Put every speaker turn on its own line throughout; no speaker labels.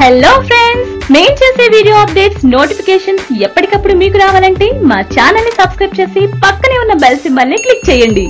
hello friends మేం చేసే video updates notifications ఎప్పటికప్పుడు మీకు రావాలంటే మా ఛానల్ ని సబ్స్క్రైబ్ చేసి పక్కనే ఉన్న బెల్ సింబల్ ని క్లిక్ చేయండి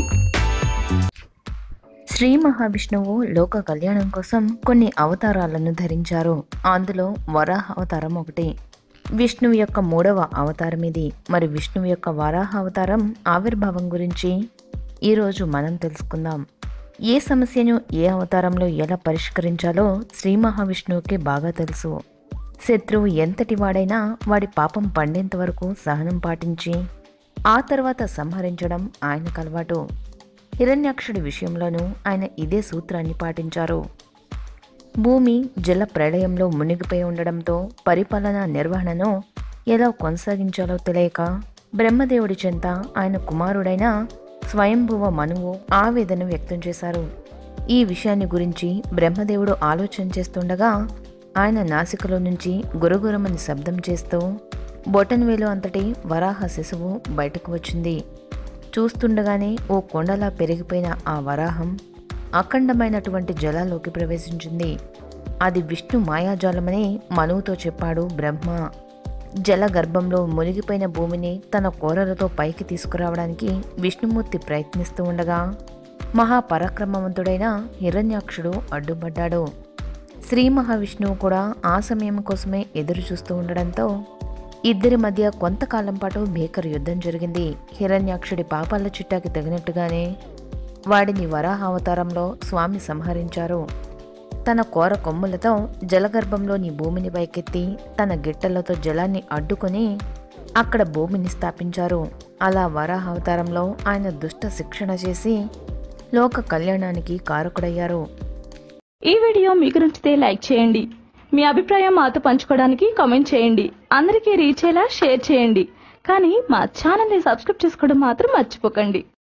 శ్రీ మహావిష్ణువు లోక కళ్యాణం కోసం కొన్ని అవతారాలను ధరించారు అందులో వరాహ అవతారం ఒకటి విష్ణువు యొక్క మూడవ అవతారం ఇది మరి విష్ణువు యొక్క వరాహ అవతారం ఆవిర్భావం గురించి ఈరోజు మనం తెలుసుకుందాం ఏ సమస్యను ఏ అవతారంలో ఎలా పరిష్కరించాలో శ్రీ మహావిష్ణువుకి బాగా తెలుసు శత్రువు ఎంతటి వాడైనా వాడి పాపం పండేంత వరకు సహనం పాటించి ఆ తర్వాత సంహరించడం ఆయనకు అలవాటు హిరణ్యాక్షుడి విషయంలోనూ ఆయన ఇదే సూత్రాన్ని పాటించారు భూమి జల ప్రళయంలో మునిగిపోయి ఉండడంతో పరిపాలన నిర్వహణను ఎలా కొనసాగించాలో తెలియక బ్రహ్మదేవుడి చెంత ఆయన కుమారుడైన స్వయంభువ మనువు ఆవేదన వ్యక్తం చేశారు ఈ విషయాన్ని గురించి బ్రహ్మదేవుడు ఆలోచన చేస్తుండగా ఆయన నాసికలో నుంచి గురుగురమని శబ్దం చేస్తూ బొటన్వేలు అంతటి వరాహ శిశువు బయటకు వచ్చింది చూస్తుండగానే ఓ కొండలా పెరిగిపోయిన ఆ వరాహం అఖండమైనటువంటి జలాల్లోకి ప్రవేశించింది అది విష్ణు మాయాజాలమని మనువుతో చెప్పాడు బ్రహ్మ జల గర్భంలో మునిగిపోయిన భూమిని తన కోరలతో పైకి తీసుకురావడానికి విష్ణుమూర్తి ప్రయత్నిస్తూ ఉండగా మహాపరాక్రమవంతుడైన హిరణ్యాక్షుడు అడ్డుపడ్డాడు శ్రీ మహావిష్ణువు కూడా ఆ సమయం కోసమే ఎదురు చూస్తూ ఉండడంతో ఇద్దరి మధ్య కొంతకాలం పాటు భీకర యుద్ధం జరిగింది హిరణ్యాక్షుడి పాపాల చిట్టాకి తగినట్టుగానే వాడిని వరాహ అవతారంలో స్వామి సంహరించారు తన కోర కొమ్ములతో జలగర్భంలోని భూమిని పైకెత్తి తన గిట్టలతో జలాన్ని అడ్డుకొని అక్కడ భూమిని స్థాపించారు అలా వరాహ అవతారంలో ఆయన దుష్ట శిక్షణ చేసి లోక కళ్యాణానికి కారకుడయ్యారు
ఈ వీడియో మీకు నచ్చితే లైక్ చేయండి మీ అభిప్రాయం మాతో పంచుకోవడానికి కామెంట్ చేయండి అందరికీ రీచ్ అయ్యేలా షేర్ చేయండి కానీ మా ఛానల్ ని సబ్స్క్రైబ్ చేసుకోవడం మాత్రం మర్చిపోకండి